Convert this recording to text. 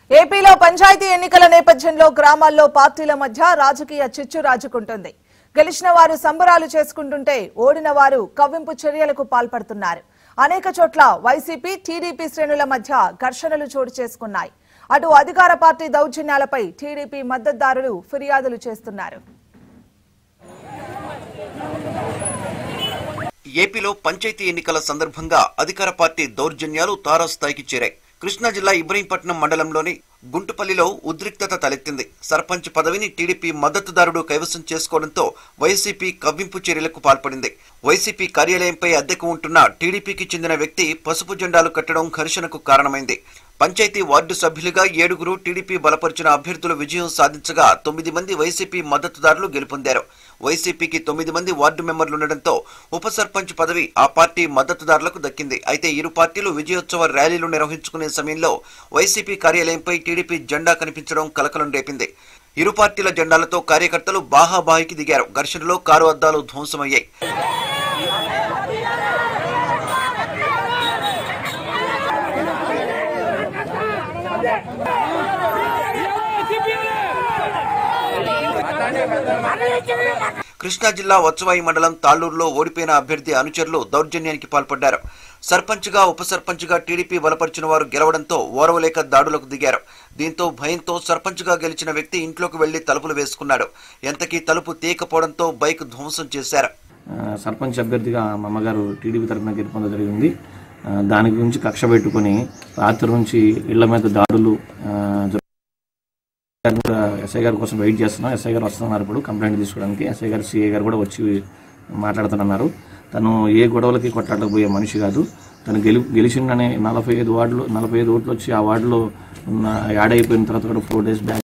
ఏపీలో పంచాయతీ ఎన్నికల నేపథ్యంలో గ్రామాల్లో పార్టీల మధ్య రాజకీయ చిచ్చు రాజుకుంటుంది గెలిచిన వారు సంబరాలు చేసుకుంటుంటే ఓడిన వారు కవ్వింపు చర్యలకు పాల్పడుతున్నారు అనేక చోట్ల వైసీపీ టీడీపీ శ్రేణుల మధ్య ఘర్షణలు చోటు చేసుకున్నాయి అటు అధికార పార్టీ దౌర్జన్యాలపై టీడీపీ మద్దతుదారులు ఫిర్యాదులు చేస్తున్నారు ఏపీలో పంచాయతీ ఎన్నికల సందర్భంగా అధికార పార్టీ దౌర్జన్యాలు తారాస్థాయికి చేరాయి కృష్ణా జిల్లా ఇబ్రహీంపట్నం మండలంలోని గుంటుపల్లిలో ఉద్రిక్తత తలెత్తింది సర్పంచ్ పదవిని టీడీపీ మద్దతుదారుడు కైవసం చేసుకోవడంతో వైసీపీ కవ్వింపు చర్యలకు పాల్పడింది వైసీపీ కార్యాలయంపై అద్దెకు ఉంటున్న టీడీపీకి చెందిన వ్యక్తి పసుపు జెండాలు కట్టడం ఘర్షణకు కారణమైంది పంచాయతీ వార్డు సభ్యులుగా ఏడుగురు టీడీపీ బలపరిచిన అభ్యర్థులు విజయం సాధించగా తొమ్మిది మంది వైసీపీ మద్దతుదారులు గెలుపొందారు వైసీపీకి తొమ్మిది మంది వార్డు మెంబర్లు ఉండడంతో ఉప సర్పంచ్ పదవి ఆ పార్టీ మద్దతుదారులకు దక్కింది అయితే ఇరు పార్టీలు విజయోత్సవ ర్యాలీలు నిర్వహించుకునే సమయంలో వైసీపీ కార్యాలయంపై టీడీపీ జెండా కనిపించడం కలకలం రేపింది ఇరు పార్టీల జెండాలతో కార్యకర్తలు బాహాబాహికి దిగారు ఘర్షణలో కారు అద్దాలు ధ్వంసమయ్యాయి కృష్ణా జిల్లా వత్సవాయి మండలం తాళ్లూరులో ఓడిపోయిన అభ్యర్థి అనుచరులు దౌర్జన్యానికి పాల్పడ్డారు సర్పంచ్గా ఉప సర్పంచ్గా టీడీపీ బలపరిచిన వారు గెలవడంతో ఓరవలేక దాడులకు దిగారు దీంతో భయంతో సర్పంచ్గా గెలిచిన వ్యక్తి ఇంట్లోకి వెళ్లి తలుపులు వేసుకున్నాడు ఎంతకీ తలుపు తీయకపోవడంతో బైక్ ధ్వంసం చేశారు ఆ, సర్పంచ్ అభ్యర్థిగా మా అమ్మగారు టీడీపీ తరఫున గెలుపొందడం జరిగింది ఆ, దాని గురించి కక్ష పెట్టుకొని రాత్రి నుంచి ఇళ్ల మీద దాడులు ఆ, జరు- కూడా ఎస్ఐ గారి కోసం వెయిట్ చేస్తున్నాం ఎస్ఐ గారు వస్తున్నారు ఇప్పుడు కంప్లైంట్ తీసుకోవడానికి ఎస్ఐ గారు సిఐ గారు కూడా వచ్చి మాట్లాడుతున్నారు తను ఏ గొడవలకి కొట్లాడకు పోయే మనిషి కాదు తను గెలి గెలిచిందనే నలభై ఐదు వార్డులు నలభై ఐదు ఓట్లు వచ్చి ఆ వార్డులో ఉన్న యాడ్ అయిపోయిన తర్వాత కూడా ఫోర్ డేస్ బ్యాక్